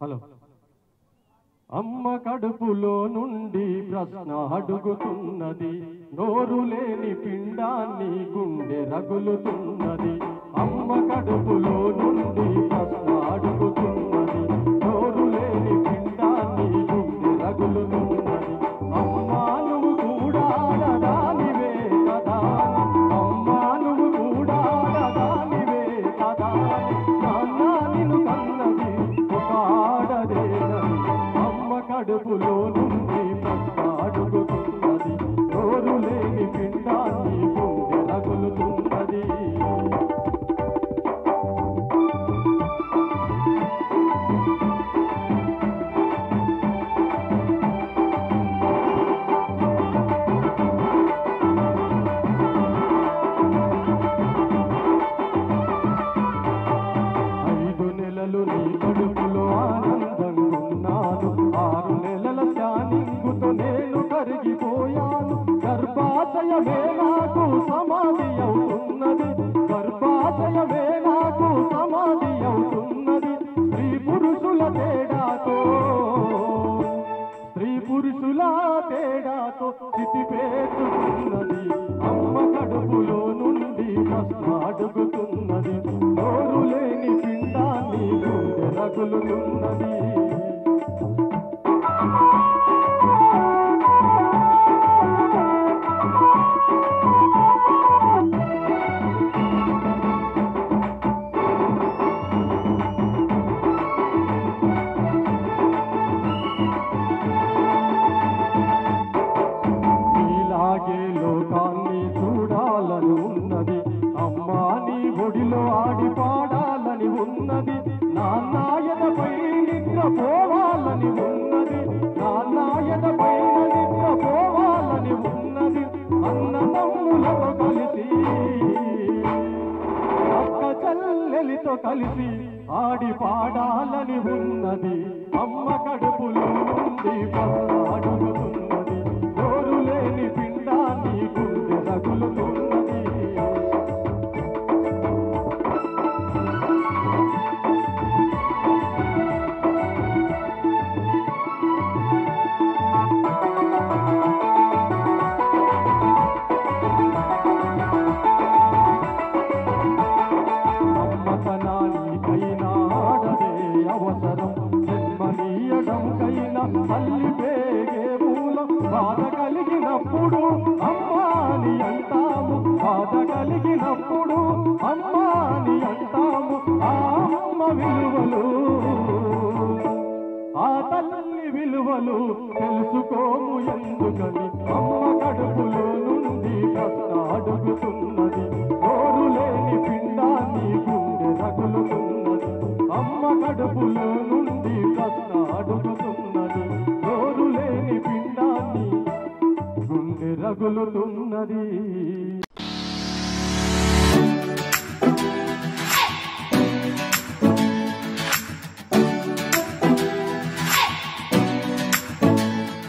hello అమ్మ కడుపులో నుండి ప్రశ్న అడుగుతున్నది నోరు లేని పిండాన్ని గుండె రగులుతున్నది అమ్మ కడుపులో నుండి ప్రశ్న అడుగుతున్నది నోరు లేని పిండాన్ని గుండె రగులుతున్నది అమ్మా నువ్వు కూడా దానివే కదా అమ్మా నువ్వు కూడా దానివే కదా నాన్న నిన్ను కన్నది ఒక ఆడదేనని అమ్మ కడుపులో నుండి ప్రశ్న అడుగుతున్నది నోరు లేని పిండాన్ని గుండె రగులుతున్నది ఐదు నెలలు నీ కడుపులో ఆనందంగున్నాను ఆరు నెలల శానింగుతో నేను కరిగిపోయాను గర్భాశయమే నాకు సమాధి అవుతున్నది గర్భాశయమే నాకు సమాధి అవుతున్నది స్త్రీ పురుషుల తేడాతో స్త్రీ పురుషుల తేడాతో స్థితి పేర్చుతున్నది అమ్మ కడుపులో నుండి ప్రశ్న అడుగుతున్నది నోరు లేని పిండాన్ని గుండె రగులుతున్నది నీలాగే లోకాన్ని చూడాలని ఉన్నది అమ్మా నీ ఒడిలో ఆడి పాడాలని ఉన్నది నాన్నాయనపై నిద్రపోవాలని ఉన్నది నాన్నాయనపై నిద్రపోవాలని ఉన్నది అన్నదమ్ములతో కలిసి అక్క చెల్లెలితో కలిసి ఆడి పాడాలని ఉన్నది అమ్మ కడుపులో నుండి పక్క అడుగుతున్నది నోరు లేని పిండాన్ని గుండె రగులుతున్నది అమ్మతనానికైనా ఆడదే అవసరం జన్మనీయడం కైనా తల్లి పేగే మూలం బాధ కలిగినప్పుడు అమ్మాని అంటాము బాధ కలిగినప్పుడు అమ్మాని అంటాము ఆ అమ్మ విలువలు ఆ తల్లి విలువలు తెలుసుకోము ఎందుకని అమ్మ కడుపులో నుండి ప్రశ్న అడుగుతున్నది నోరు లేని పిండాన్ని గుండె రగులుతున్నది అమ్మ కడుపులో నుండి ప్రశ్న అడుగుతున్నది నోరు లేని పిండాన్ని గుండె రగులుతున్నది